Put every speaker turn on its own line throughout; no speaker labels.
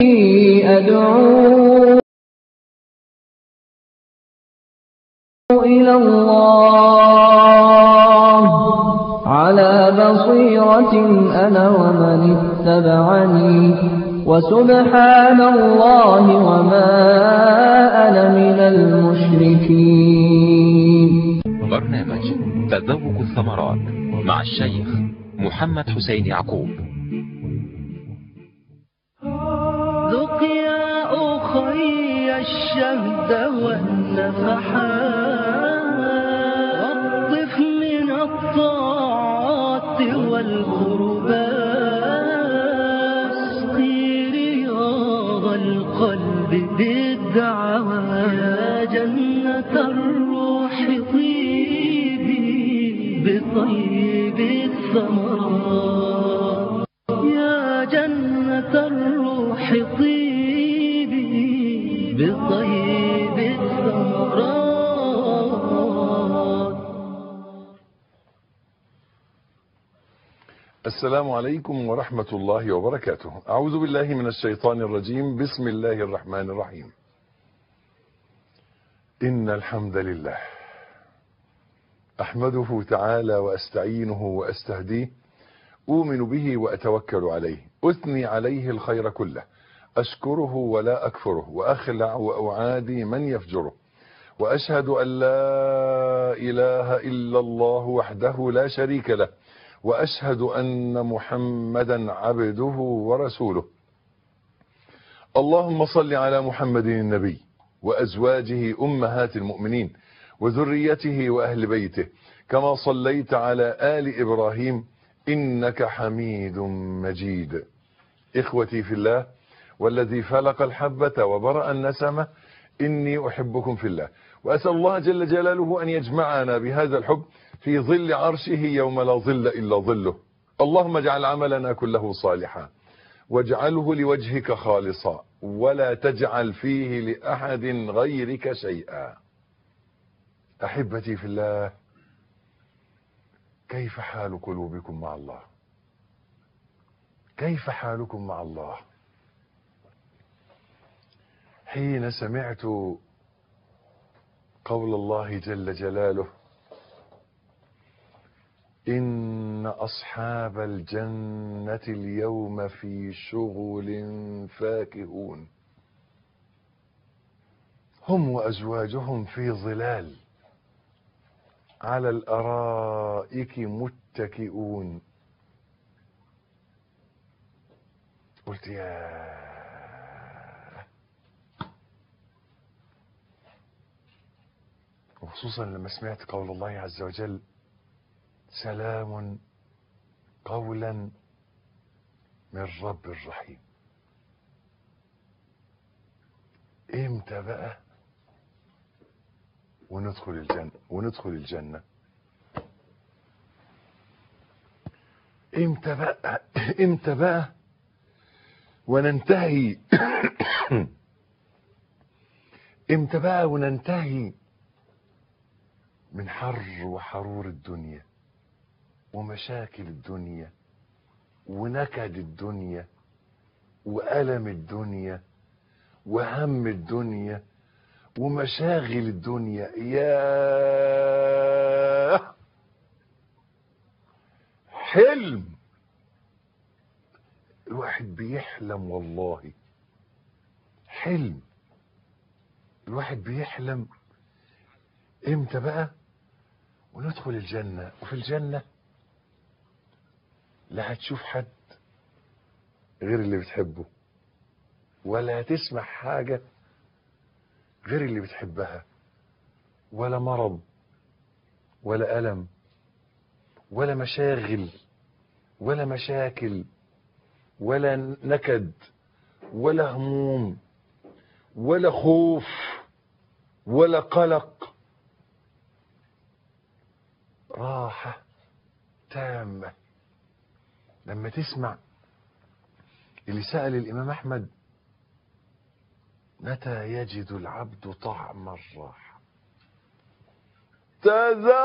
أدعو إلى الله على بصيرة أنا ومن اتبعني وسبحان الله وما أنا من المشركين
برنامج تذوق الثمرات مع الشيخ محمد حسين يعقوب
ذق يا أخي الشهد والنفحات واقطف من الطاعات والقربات اسقي رياض القلب بالدعوات يا جنة الروح طيبي بطيب الثمرات يا جنة الروح طيبي بطيب الثمرات
السلام عليكم ورحمة الله وبركاته أعوذ بالله من الشيطان الرجيم بسم الله الرحمن الرحيم إن الحمد لله أحمده تعالى وأستعينه وأستهديه أؤمن به وأتوكل عليه أثني عليه الخير كله أشكره ولا أكفره وأخلع وأعادي من يفجره وأشهد أن لا إله إلا الله وحده لا شريك له وأشهد أن محمدا عبده ورسوله اللهم صل على محمد النبي وأزواجه أمهات المؤمنين وذريته وأهل بيته كما صليت على آل إبراهيم إنك حميد مجيد إخوتي في الله والذي فلق الحبة وبرأ النسمة إني أحبكم في الله وأسأل الله جل جلاله أن يجمعنا بهذا الحب في ظل عرشه يوم لا ظل إلا ظله اللهم اجعل عملنا كله صالحا واجعله لوجهك خالصا ولا تجعل فيه لأحد غيرك شيئا أحبتي في الله كيف حال قلوبكم مع الله كيف حالكم مع الله حين سمعت قول الله جل جلاله إن أصحاب الجنة اليوم في شغل فاكهون هم وأزواجهم في ظلال على الأرائك متكئون قلت يا وخصوصا لما سمعت قول الله عز وجل سلام قولا من رب رحيم امتى بقى وندخل الجنة وندخل الجنة امتى بقى امتى بقى وننتهي امتى بقى وننتهي من حر وحرور الدنيا ومشاكل الدنيا ونكد الدنيا وألم الدنيا وهم الدنيا ومشاغل الدنيا يا حلم الواحد بيحلم والله حلم الواحد بيحلم امتى بقى وندخل الجنة وفي الجنة لا هتشوف حد غير اللي بتحبه ولا هتسمع حاجة غير اللي بتحبها ولا مرض ولا ألم ولا مشاغل ولا مشاكل ولا نكد ولا هموم ولا خوف ولا قلق راحة تامة لما تسمع اللي سأل الإمام أحمد متى يجد العبد طعم الراحة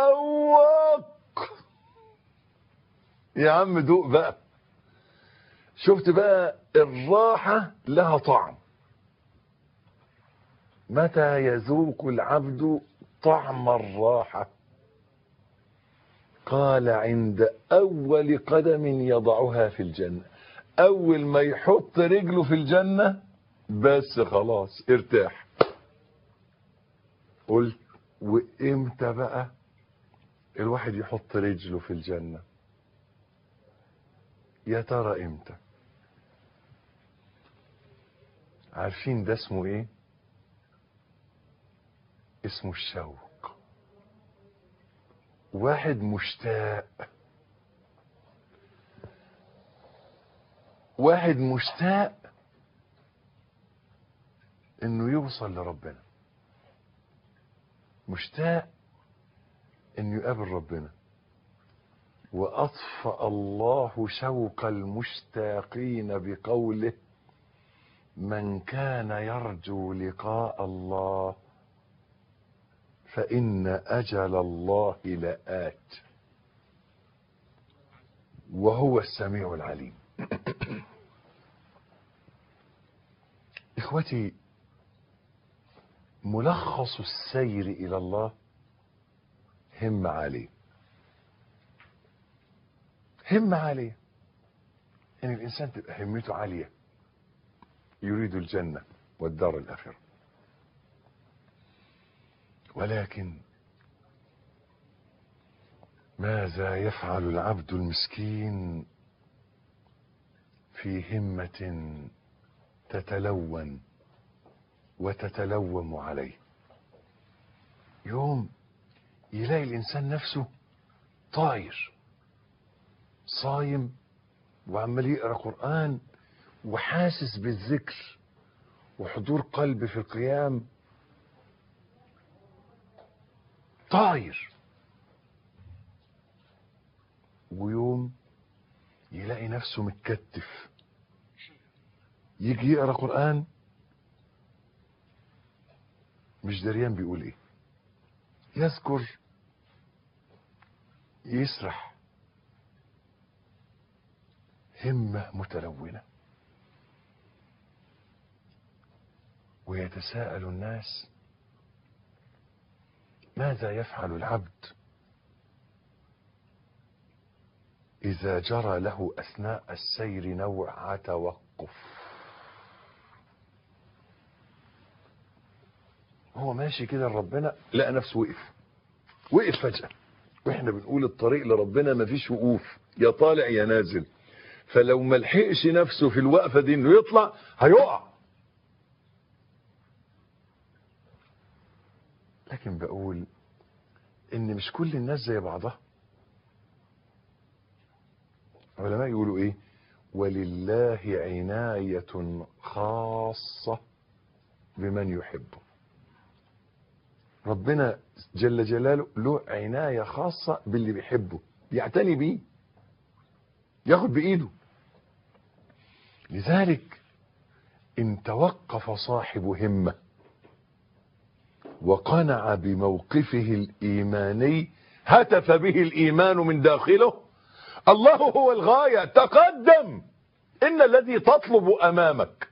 تذوق يا عم دوق بقى شفت بقى الراحة لها طعم متى يذوق العبد طعم الراحة قال عند أول قدم يضعها في الجنة أول ما يحط رجله في الجنة بس خلاص ارتاح قلت وامتى بقى الواحد يحط رجله في الجنة يا ترى امتى عارفين ده اسمه ايه اسمه الشوق واحد مشتاق واحد مشتاق انه يوصل لربنا مشتاق انه يقابل ربنا واطفأ الله شوق المشتاقين بقوله من كان يرجو لقاء الله فإن أجل الله لآت وهو السميع العليم إخوتي ملخص السير إلى الله هم عليه هم عليه إن الإنسان تبقى همته عالية يريد الجنة والدار الآخرة ولكن ماذا يفعل العبد المسكين في همة تتلون وتتلوم عليه يوم يلاقي الإنسان نفسه طاير صايم وعمال يقرأ قرآن وحاسس بالذكر وحضور قلب في القيام طاير ويوم يلاقي نفسه متكتف يجي يقرا قران مش دريان بيقول ايه يذكر يسرح همه متلونه ويتساءل الناس ماذا يفعل العبد إذا جرى له أثناء السير نوع توقف هو ماشي كده لربنا لقى نفسه وقف وقف فجأة واحنا بنقول الطريق لربنا مفيش وقوف يا طالع يا نازل فلو ما لحقش نفسه في الوقفة دي انه يطلع هيقع لكن بقول ان مش كل الناس زي بعضها علماء يقولوا ايه ولله عناية خاصة بمن يحبه ربنا جل جلاله له عناية خاصة باللي بيحبه بيعتني بيه ياخد بإيده لذلك إن توقف صاحب همة وقنع بموقفه الإيماني هتف به الإيمان من داخله الله هو الغاية تقدم إن الذي تطلب أمامك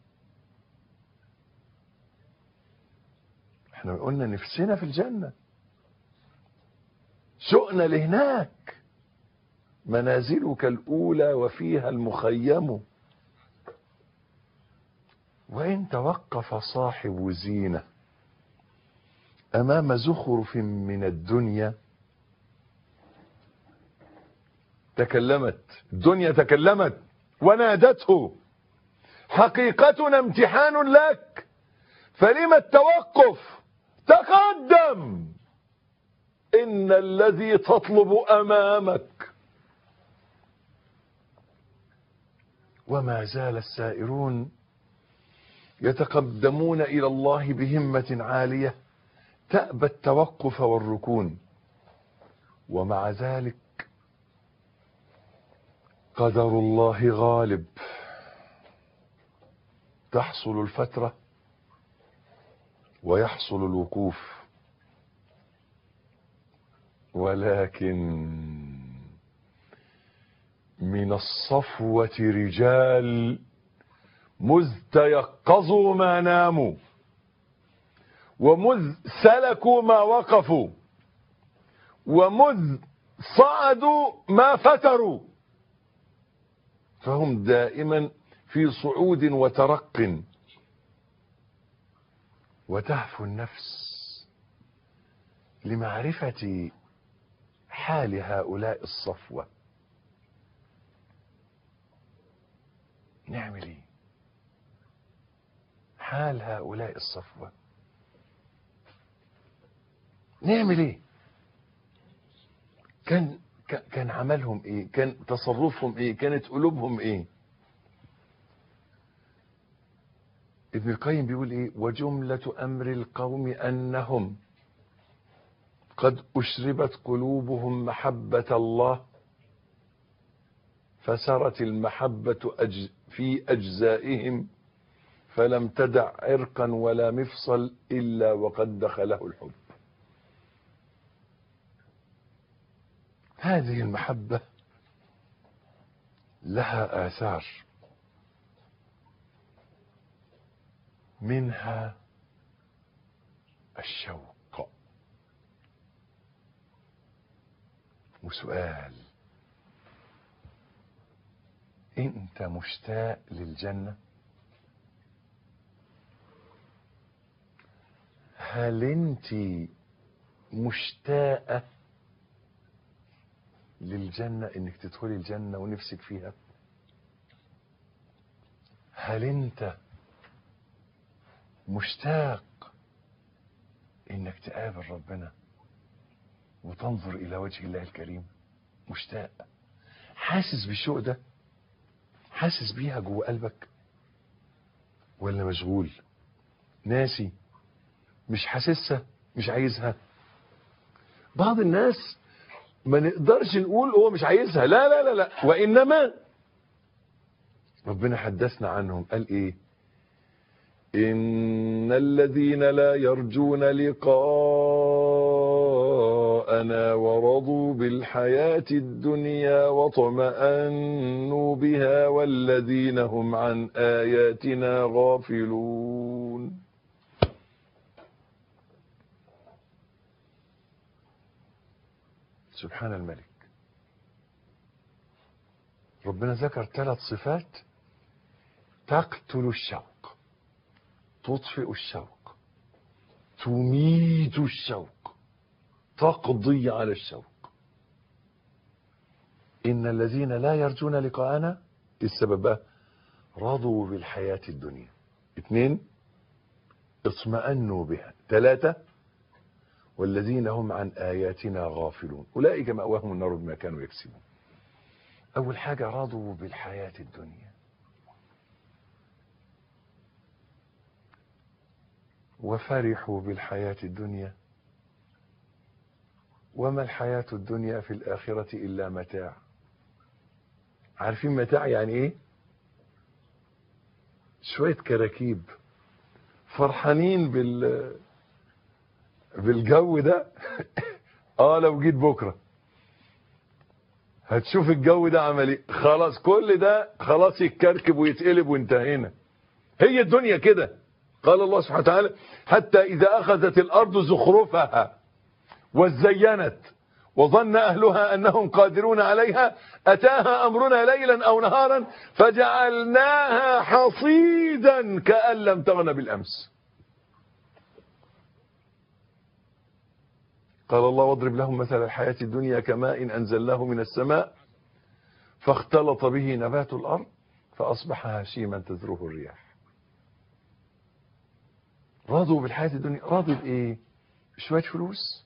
احنا قلنا نفسنا في الجنة شؤنا لهناك منازلك الأولى وفيها المخيم وإن توقف صاحب زينة أمام زخرف من الدنيا تكلمت الدنيا تكلمت ونادته حقيقتنا امتحان لك فلما التوقف تقدم إن الذي تطلب أمامك وما زال السائرون يتقدمون إلى الله بهمة عالية تأبى التوقف والركون ومع ذلك قدر الله غالب تحصل الفترة ويحصل الوقوف ولكن من الصفوة رجال مذ تيقظوا ما ناموا ومذ سلكوا ما وقفوا ومذ صعدوا ما فتروا فهم دائما في صعود وترق وتهفو النفس لمعرفة حال هؤلاء الصفوة نعمل ايه حال هؤلاء الصفوة نعمل ايه كان كان عملهم ايه كان تصرفهم ايه كانت قلوبهم ايه ابن القيم بيقول ايه وجملة امر القوم انهم قد اشربت قلوبهم محبة الله فسرت المحبة أج في اجزائهم فلم تدع عرقا ولا مفصل الا وقد دخله الحب هذه المحبة لها آثار منها الشوق وسؤال انت مشتاق للجنة هل انت مشتاقه للجنة انك تدخلي الجنة ونفسك فيها هل انت مشتاق انك تقابل ربنا وتنظر الى وجه الله الكريم مشتاق حاسس بالشوق ده حاسس بيها جوه قلبك ولا مشغول ناسي مش حاسسها مش عايزها بعض الناس ما نقدرش نقول هو مش عايزها لا لا لا لا وإنما ربنا حدثنا عنهم قال إيه إن الذين لا يرجون لقاءنا ورضوا بالحياة الدنيا واطمأنوا بها والذين هم عن آياتنا غافلون سبحان الملك ربنا ذكر ثلاث صفات تقتل الشوق تطفئ الشوق تميت الشوق تقضي على الشوق إن الذين لا يرجون لقاءنا السبب بقى رضوا بالحياة الدنيا اثنين اطمأنوا بها ثلاثة والذين هم عن آياتنا غافلون أولئك مأواهم النار بما كانوا يكسبون أول حاجة رضوا بالحياة الدنيا وفرحوا بالحياة الدنيا وما الحياة الدنيا في الآخرة إلا متاع عارفين متاع يعني إيه شوية كراكيب فرحانين بال بالجو ده اه لو جيت بكرة هتشوف الجو ده عمل ايه خلاص كل ده خلاص يتكركب ويتقلب وانتهينا هي الدنيا كده قال الله سبحانه وتعالى حتى إذا أخذت الأرض زخرفها وزينت وظن أهلها أنهم قادرون عليها أتاها أمرنا ليلا أو نهارا فجعلناها حصيدا كأن لم تغن بالأمس قال الله واضرب لهم مثل الحياة الدنيا كماء إن أنزلناه من السماء فاختلط به نبات الأرض فأصبح هشيما تذروه الرياح راضوا بالحياة الدنيا راضوا بإيه شوية فلوس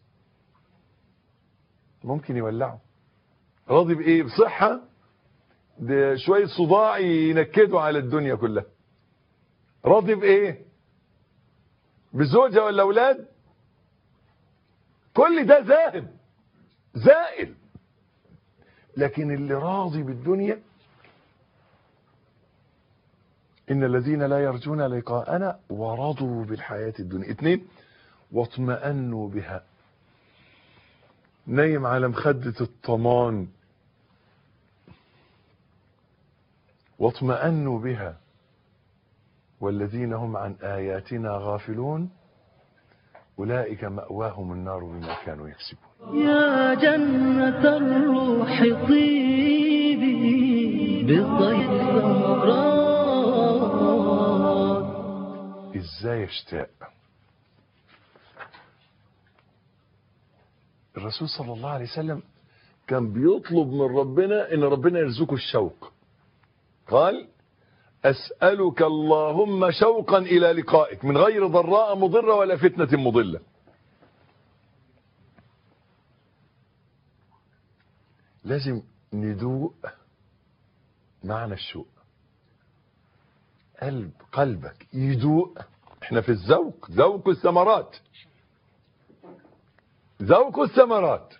ممكن يولعوا راضي بإيه بصحة ده شوية صداع ينكدوا على الدنيا كلها راضي بإيه بزوجة ولا أولاد كل ده ذاهب زائل لكن اللي راضي بالدنيا إن الذين لا يرجون لقاءنا ورضوا بالحياة الدنيا اثنين واطمأنوا بها نايم على مخدة الطمان واطمأنوا بها والذين هم عن آياتنا غافلون أولئك مأواهم النار بما كانوا يكسبون
يا جنة الروح طيبي بضيف ثمرات
ازاي اشتاق الرسول صلى الله عليه وسلم كان بيطلب من ربنا ان ربنا يرزقه الشوق قال اسالك اللهم شوقا الى لقائك من غير ضراء مضره ولا فتنه مضله لازم ندوق معنى الشوق قلب قلبك يدوق احنا في الذوق ذوق الثمرات ذوق الثمرات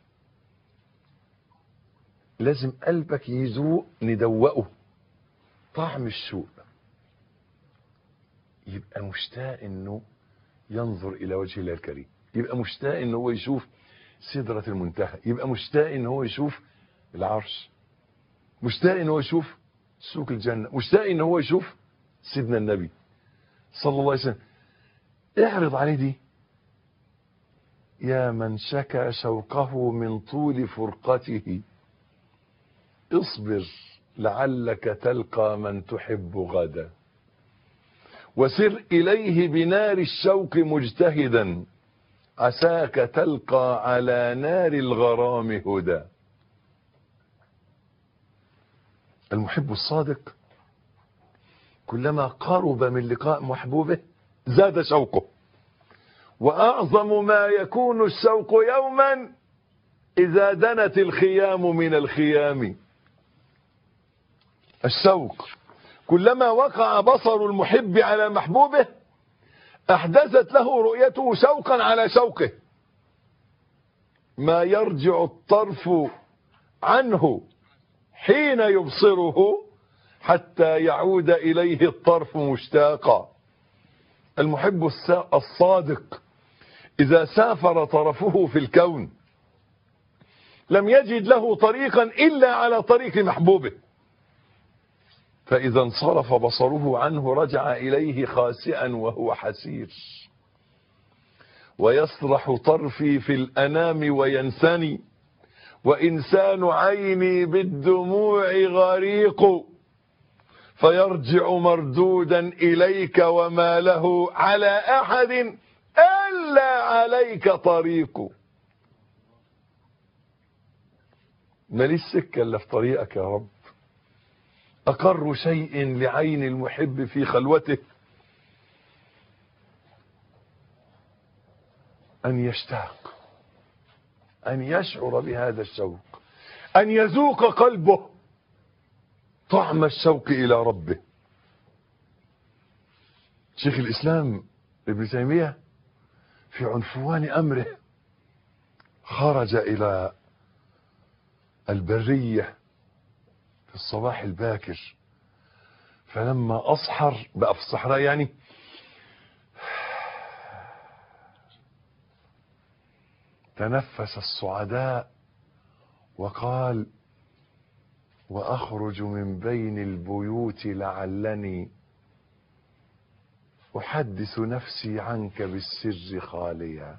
لازم قلبك يذوق ندوقه طعم الشوق يبقى مشتاق انه ينظر الى وجه الله الكريم يبقى مشتاق ان هو يشوف سدرة المنتهى يبقى مشتاق ان هو يشوف العرش مشتاق ان هو يشوف سوق الجنة مشتاق ان هو يشوف سيدنا النبي صلى الله عليه وسلم اعرض عليه دي يا من شكى شوقه من طول فرقته اصبر لعلك تلقى من تحب غدا وسر إليه بنار الشوق مجتهدا عساك تلقى على نار الغرام هدى المحب الصادق كلما قرب من لقاء محبوبه زاد شوقه وأعظم ما يكون الشوق يوما إذا دنت الخيام من الخيام الشوق كلما وقع بصر المحب على محبوبه أحدثت له رؤيته شوقا على شوقه ما يرجع الطرف عنه حين يبصره حتى يعود إليه الطرف مشتاقا المحب الصادق إذا سافر طرفه في الكون لم يجد له طريقا إلا على طريق محبوبه فإذا انصرف بصره عنه رجع إليه خاسئا وهو حسير ويسرح طرفي في الأنام وينسني وإنسان عيني بالدموع غريق فيرجع مردودا إليك وما له على أحد إلا عليك طريق ماليش سكة إلا في طريقك يا رب أقر شيء لعين المحب في خلوته أن يشتاق أن يشعر بهذا الشوق أن يذوق قلبه طعم الشوق إلى ربه شيخ الإسلام ابن تيمية في عنفوان أمره خرج إلى البرية في الصباح الباكر فلما أصحر بقى في الصحراء يعني تنفس الصعداء وقال وأخرج من بين البيوت لعلني أحدث نفسي عنك بالسر خاليا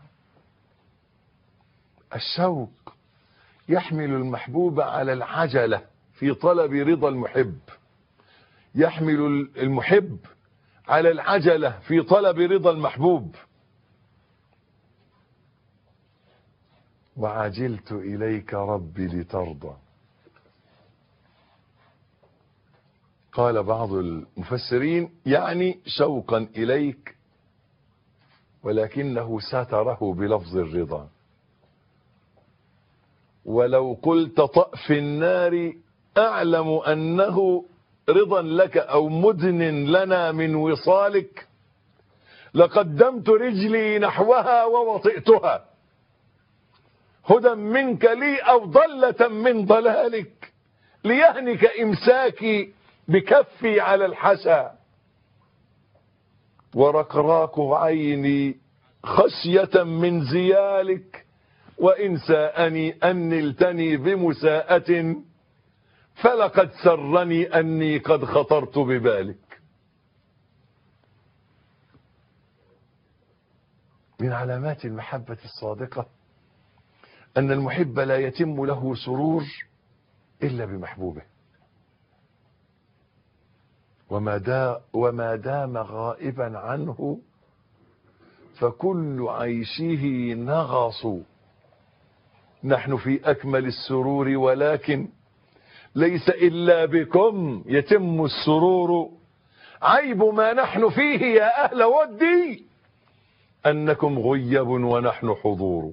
الشوق يحمل المحبوب على العجلة في طلب رضا المحب يحمل المحب على العجلة في طلب رضا المحبوب وعجلت إليك ربي لترضى قال بعض المفسرين يعني شوقا إليك ولكنه ستره بلفظ الرضا ولو قلت طأ في النار أعلم أنه رضا لك أو مدن لنا من وصالك لقدمت رجلي نحوها ووطئتها هدى منك لي أو ضلة من ضلالك ليهنك إمساكي بكفي على الحسى ورقراق عيني خشية من زيالك وإن ساءني أن نلتني بمساءة فلقد سرني أني قد خطرت ببالك من علامات المحبة الصادقة أن المحب لا يتم له سرور إلا بمحبوبه وما, دا وما دام غائبا عنه فكل عيشه نغص نحن في أكمل السرور ولكن ليس إلا بكم يتم السرور عيب ما نحن فيه يا أهل ودي أنكم غيب ونحن حضور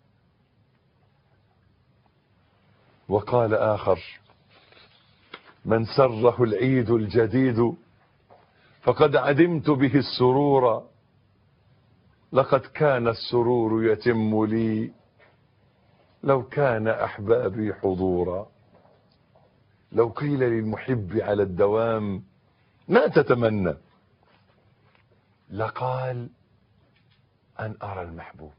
وقال آخر من سره العيد الجديد فقد عدمت به السرور لقد كان السرور يتم لي لو كان أحبابي حضورا لو قيل للمحب على الدوام ما تتمنى لقال أن أرى المحبوب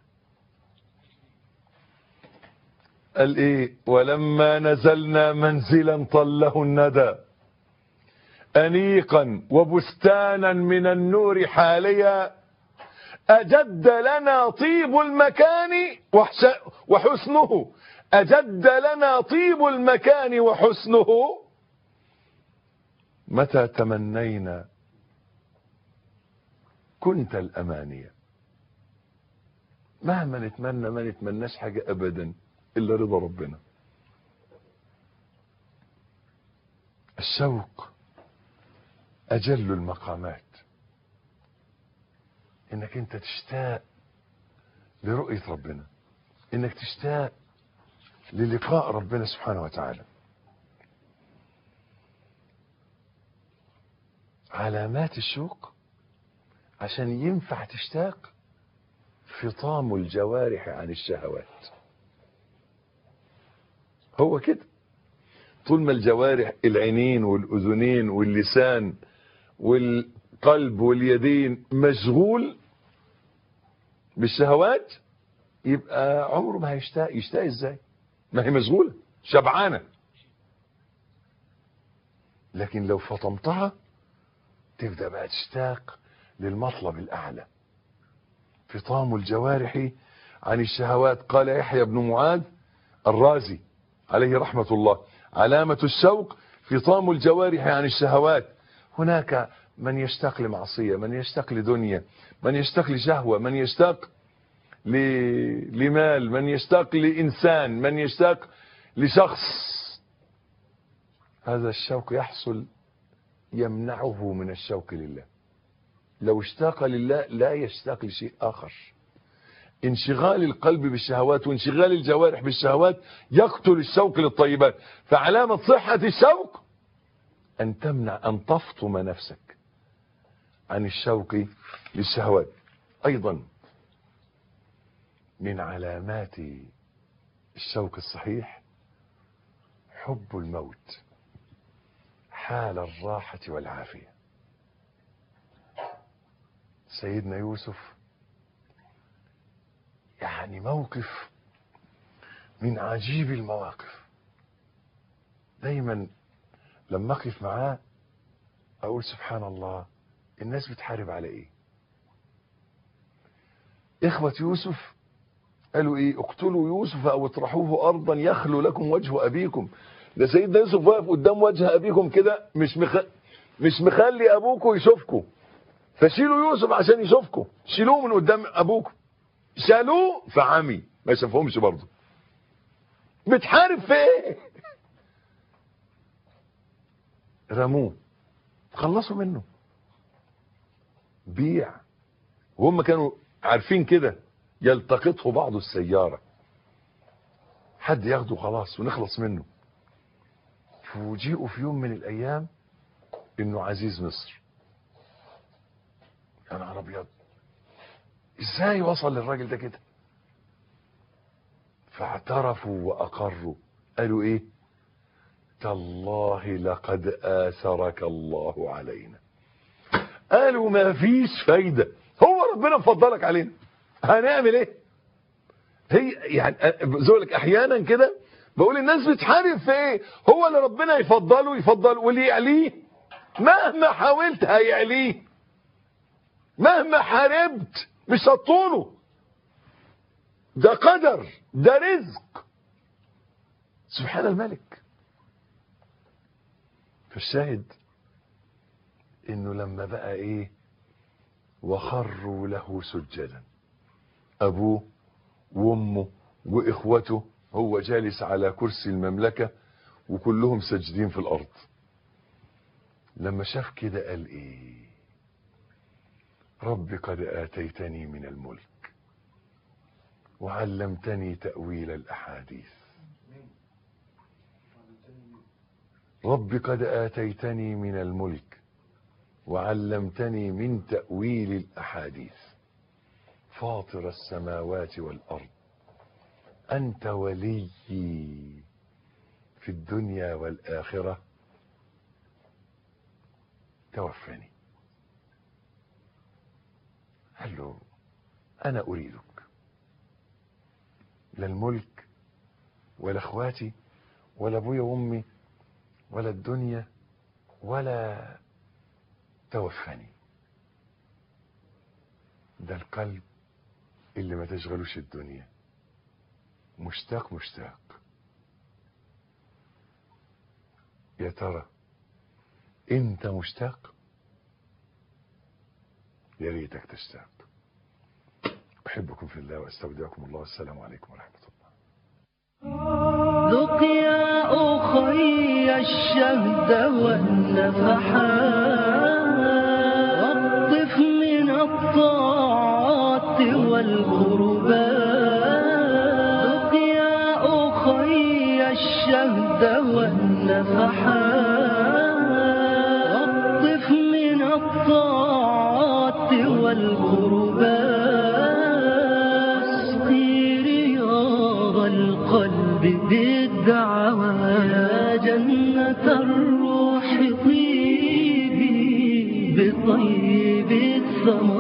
قال إيه ولما نزلنا منزلا طله الندى أنيقا وبستانا من النور حاليا أجد لنا طيب المكان وحسنه أجد لنا طيب المكان وحسنه متى تمنينا كنت الأمانية مهما نتمنى ما نتمناش حاجة أبدا إلا رضا ربنا الشوق أجل المقامات إنك أنت تشتاق لرؤية ربنا إنك تشتاق للقاء ربنا سبحانه وتعالى علامات الشوق عشان ينفع تشتاق فطام الجوارح عن الشهوات هو كده طول ما الجوارح العينين والأذنين واللسان والقلب واليدين مشغول بالشهوات يبقى عمره ما هيشتاق يشتاق ازاي ما هي مشغولة شبعانة لكن لو فطمتها تبدأ بقى تشتاق للمطلب الأعلى فطام الجوارح عن الشهوات قال يحيى بن معاذ الرازي عليه رحمة الله علامة الشوق فطام الجوارح عن الشهوات هناك من يشتاق لمعصية من يشتاق لدنيا من يشتاق لشهوة من يشتاق ل... لمال من يشتاق لإنسان من يشتاق لشخص هذا الشوق يحصل يمنعه من الشوق لله لو اشتاق لله لا يشتاق لشيء آخر انشغال القلب بالشهوات وانشغال الجوارح بالشهوات يقتل الشوق للطيبات فعلامة صحة الشوق أن تمنع أن تفطم نفسك عن الشوق للشهوات أيضا من علامات الشوق الصحيح حب الموت حال الراحة والعافية سيدنا يوسف يعني موقف من عجيب المواقف دايما لما اقف معاه اقول سبحان الله الناس بتحارب على ايه اخوة يوسف قالوا ايه اقتلوا يوسف او اطرحوه ارضا يخلو لكم وجه ابيكم ده سيدنا يوسف واقف قدام وجه ابيكم كده مش مخ... مش مخلي ابوكم يشوفكم فشيلوا يوسف عشان يشوفكم شيلوه من قدام ابوكم شالوه فعمي ما شافهمش برضه بتحارب في ايه رموه خلصوا منه بيع وهم كانوا عارفين كده يلتقطه بعض السيارة حد ياخده خلاص ونخلص منه فوجئوا في يوم من الايام انه عزيز مصر يا نهار ابيض ازاي وصل للراجل ده كده فاعترفوا واقروا قالوا ايه تالله لقد اثرك الله علينا قالوا ما فيش فايدة هو ربنا مفضلك علينا هنعمل ايه هي يعني زولك احيانا كده بقول الناس بتحارب في ايه هو اللي ربنا يفضله يفضل واللي يعليه مهما حاولت هيعليه مهما حاربت مش هتطوله ده قدر ده رزق سبحان الملك فالشاهد انه لما بقى ايه وخروا له سجدا ابوه وامه واخوته هو جالس على كرسي المملكة وكلهم ساجدين في الارض لما شاف كده قال ايه رب قد اتيتني من الملك وعلمتني تأويل الاحاديث رب قد آتيتني من الملك وعلمتني من تأويل الأحاديث فاطر السماوات والأرض أنت ولي في الدنيا والآخرة توفني قال له أنا أريدك لا الملك ولا اخواتي ولا ابويا وامي ولا الدنيا ولا توفني ده القلب اللي ما تشغلوش الدنيا مشتاق مشتاق يا ترى انت مشتاق يا ريتك تشتاق احبكم في الله واستودعكم الله والسلام عليكم ورحمه الله
ذق يا أخي الشهد والنفحات واقطف من الطاعات والقربات ذق يا أخي الشهد والنفحات واقطف من الطاعات والقربات اسقي رياض القلب بالدعوات يا جنة الروح طيبي بطيب الثمر